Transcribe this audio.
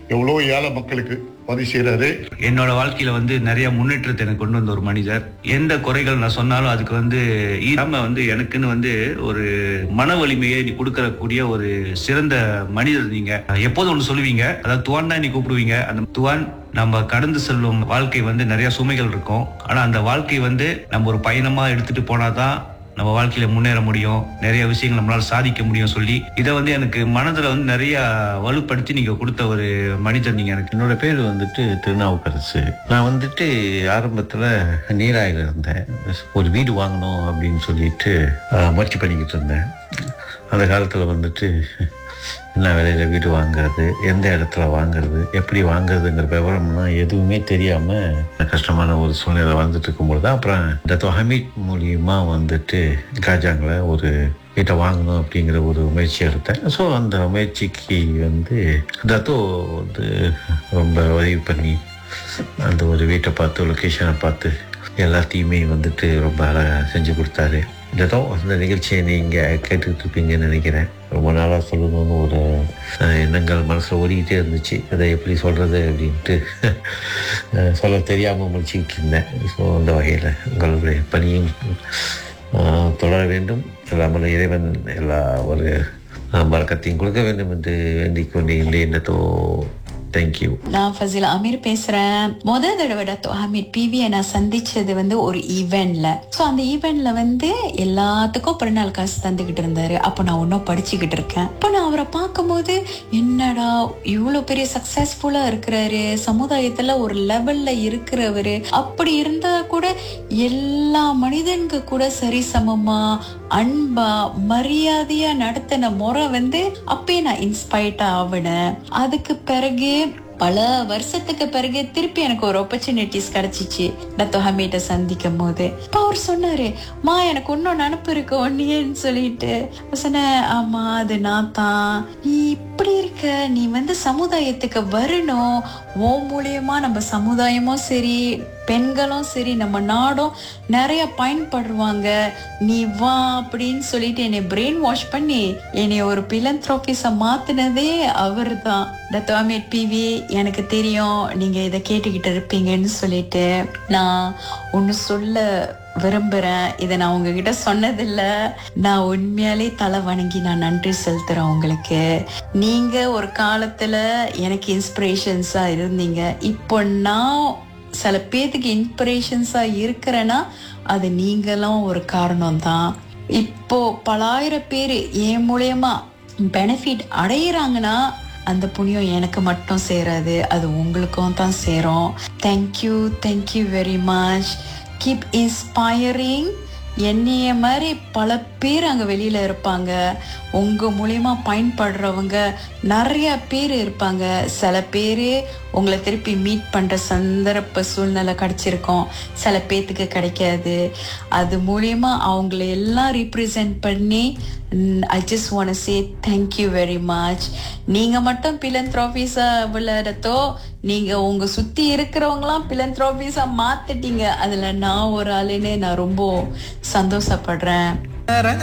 எவ்வளோ ஏழை மக்களுக்கு உதவி செய்யறாரு என்னோட வாழ்க்கையில வந்து நிறைய முன்னேற்றத்தை எனக்கு கொண்டு வந்த ஒரு மனிதர் எந்த குறைகள் நான் சொன்னாலும் அதுக்கு வந்து இல்லாம வந்து எனக்குன்னு வந்து ஒரு மன வலிமையை நீ கொடுக்கறக்கூடிய ஒரு சிறந்த மனிதர் நீங்க எப்போதும் ஒன்று சொல்லுவீங்க அதாவது துவான் தான் நீ கூப்பிடுவீங்க அந்த துவான் நம்ம கடந்து செல்லும் வாழ்க்கை வந்து நிறைய சுமைகள் இருக்கும் ஆனா அந்த வாழ்க்கை வந்து நம்ம ஒரு பயணமா எடுத்துட்டு போனாதான் நம்ம வாழ்க்கையில முன்னேற முடியும் நிறைய விஷயங்கள் நம்மளால சாதிக்க முடியும் சொல்லி இதை வந்து எனக்கு மனதுல வந்து நிறைய வலுப்படுத்தி நீங்க கொடுத்த ஒரு மனிதர் நீங்க எனக்கு என்னோட பேர் வந்துட்டு திருநாவுக்கரசு நான் வந்துட்டு ஆரம்பத்தில் நீராயில் இருந்தேன் ஒரு வீடு வாங்கணும் அப்படின்னு சொல்லிட்டு ஆஹ், முயற்சி பண்ணிக்கிட்டு இருந்தேன் அந்த காலத்தில் வந்துட்டு என்ன விலையில் வீடு வாங்குறது எந்த இடத்துல வாங்குறது எப்படி வாங்குறதுங்கிற விவரம்லாம் எதுவுமே தெரியாமல் கஷ்டமான ஒரு சூழ்நிலை வாழ்ந்துட்டு இருக்கும்போது தான் அப்புறம் இந்த ஹமீட் மூலியமா வந்துட்டு காஜாங்கில் ஒரு வீட்டை வாங்கணும் அப்படிங்கிற ஒரு முயற்சி எடுத்தேன் ஸோ அந்த முயற்சிக்கு வந்து தத்தோ வந்து ரொம்ப உதவி பண்ணி அந்த ஒரு வீட்டை பார்த்து லொக்கேஷனை பார்த்து எல்லாத்தையுமே வந்துட்டு ரொம்ப அழகாக செஞ்சு கொடுத்தாரு இதோ அந்த நிகழ்ச்சியை நீங்கள் கேட்டுக்கிட்டு இருப்பீங்கன்னு நினைக்கிறேன் ரொம்ப நாளாக சொல்லணும்னு ஒரு அஹ், எண்ணங்கள் மனசில் ஓடிக்கிட்டே இருந்துச்சு அதை எப்படி சொல்கிறது அப்படின்ட்டு அஹ், சொல்ல தெரியாமல் முடிச்சுக்கிட்டு இருந்தேன் ஸோ அந்த வகையில் உங்களுடைய பணியும் அஹ், தொடர வேண்டும் எல்லாமல் இறைவன் எல்லா ஒரு அஹ், பறக்கத்தையும் கொடுக்க வேண்டும் என்று வேண்டிக் கொண்டு இந்த எண்ணத்தோ தேங்க்யூ நான் ஃபசில் அமீர் பேசுறேன் முத தடவை டத்தோ ஹமீத் பிவியை நான் சந்திச்சது வந்து ஒரு ஈவெண்ட்ல சோ அந்த ஈவெண்ட்ல வந்து எல்லாத்துக்கும் பிறநாள் காசு தந்துகிட்டு இருந்தாரு அப்ப நான் ஒன்னும் படிச்சுக்கிட்டு இருக்கேன் அப்ப நான் அவரை பார்க்கும்போது என்னடா இவ்வளவு பெரிய சக்சஸ்ஃபுல்லா இருக்கிறாரு சமுதாயத்துல ஒரு லெவல்ல இருக்கிறவரு அப்படி இருந்தா கூட எல்லா மனிதனுக்கு கூட சரிசமமா அன்பா மரியாதையா நடத்தின முறை வந்து அப்பயே நான் இன்ஸ்பயர்ட் ஆவினேன் அதுக்கு பிறகு பல வருஷத்துக்கு பிறகு திருப்பி எனக்கு ஒரு ஆப்பர்ச்சுனிட்டிஸ் கிடைச்சிச்சு டத்தோ ஹமீட்டை சந்திக்கும் போது அப்ப அவர் சொன்னாரு மா எனக்கு இன்னும் நினப்பு இருக்கு ஒன்னியன்னு சொல்லிட்டு அப்ப சொன்னேன் ஆமா அது நான் தான் நீ இப்படி இருக்க நீ வந்து சமுதாயத்துக்கு வரணும் ஓ மூலியமா நம்ம சமுதாயமும் சரி பெண்களும் சரி நம்ம நாடும் நிறைய பயன்படுவாங்க நீ வா அப்படின்னு சொல்லிட்டு என்னை பிரெயின் வாஷ் பண்ணி என்னை ஒரு பிலந்த்ரோபிஸ மாத்தினதே அவர் தான் டத்தோமேட் பிவி எனக்கு தெரியும் நீங்க இதை கேட்டுக்கிட்டு இருப்பீங்கன்னு சொல்லிட்டு நான் ஒன்னு சொல்ல விரும்புறேன் இதை நான் உங்ககிட்ட சொன்னதில்ல நான் உண்மையாலே தலை வணங்கி நான் நன்றி செலுத்துறேன் உங்களுக்கு நீங்க ஒரு காலத்துல எனக்கு இன்ஸ்பிரேஷன்ஸா இருந்தீங்க இப்போ நான் சில பேத்துக்கு இன்ஸ்பிரேஷன்ஸா இருக்கிறேன்னா அது நீங்களும் ஒரு காரணம் தான் இப்போ பலாயிரம் பேர் என் மூலியமா பெனிஃபிட் அடையிறாங்கன்னா அந்த புண்ணியம் எனக்கு மட்டும் சேராது அது உங்களுக்கும் தான் சேரும் thank you thank you very much keep inspiring என்னைய மாதிரி பல பேர் அங்கே வெளியில் இருப்பாங்க உங்கள் மூலியமா பயன்படுறவங்க நிறைய பேர் இருப்பாங்க சில பேர் உங்களை திருப்பி மீட் பண்ணுற சந்தர்ப்ப சூழ்நிலை கிடைச்சிருக்கும் சில பேர்த்துக்கு கிடைக்காது அது மூலியமா அவங்கள எல்லாம் ரீப்ரசன்ட் பண்ணி I just want say thank you very much நீங்கள் மட்டும் பிலந்த்ராஃபீஸா விளையாடத்தோ நீங்கள் உங்கள் சுற்றி இருக்கிறவங்களாம் பிலந்த்ராஃபீஸா மாற்றிட்டீங்க அதில் நான் ஒரு ஆளுன்னு நான் ரொம்ப சந்தோஷப்படுறேன்